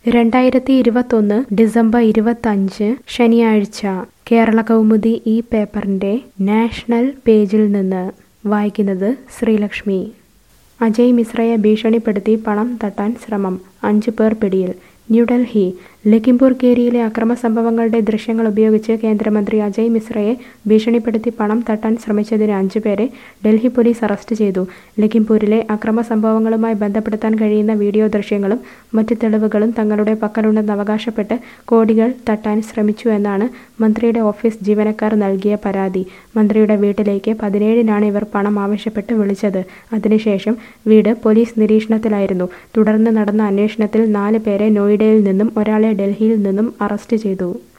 രണ്ടായിരത്തി ഇരുപത്തൊന്ന് ഡിസംബർ ഇരുപത്തഞ്ച് ശനിയാഴ്ച കേരള കൗമുദി ഈ പേപ്പറിൻ്റെ നാഷണൽ പേജിൽ നിന്ന് വായിക്കുന്നത് ശ്രീലക്ഷ്മി അജയ് മിശ്രയെ ഭീഷണിപ്പെടുത്തി പണം തട്ടാൻ ശ്രമം അഞ്ചു പേർ പിടിയിൽ ന്യൂഡൽഹി ലഖിംപൂർ കേരിയിലെ അക്രമ സംഭവങ്ങളുടെ ദൃശ്യങ്ങൾ ഉപയോഗിച്ച് കേന്ദ്രമന്ത്രി അജയ് മിശ്രയെ ഭീഷണിപ്പെടുത്തി പണം തട്ടാൻ ശ്രമിച്ചതിന് അഞ്ചുപേരെ ഡൽഹി പോലീസ് അറസ്റ്റ് ചെയ്തു ലഖിംപൂരിലെ അക്രമ സംഭവങ്ങളുമായി ബന്ധപ്പെടുത്താൻ കഴിയുന്ന വീഡിയോ ദൃശ്യങ്ങളും മറ്റ് തെളിവുകളും തങ്ങളുടെ പക്കലുണ്ടെന്ന് അവകാശപ്പെട്ട് കോടികൾ തട്ടാൻ ശ്രമിച്ചു എന്നാണ് മന്ത്രിയുടെ ഓഫീസ് ജീവനക്കാർ നൽകിയ പരാതി മന്ത്രിയുടെ വീട്ടിലേക്ക് പതിനേഴിനാണ് ഇവർ പണം ആവശ്യപ്പെട്ട് വിളിച്ചത് അതിനുശേഷം വീട് പോലീസ് നിരീക്ഷണത്തിലായിരുന്നു തുടർന്ന് നടന്ന അന്വേഷണത്തിൽ നാല് പേരെ നോയിഡയിൽ നിന്നും ഒരാളെ ഡൽഹിയിൽ നിന്നും അറസ്റ്റ് ചെയ്തു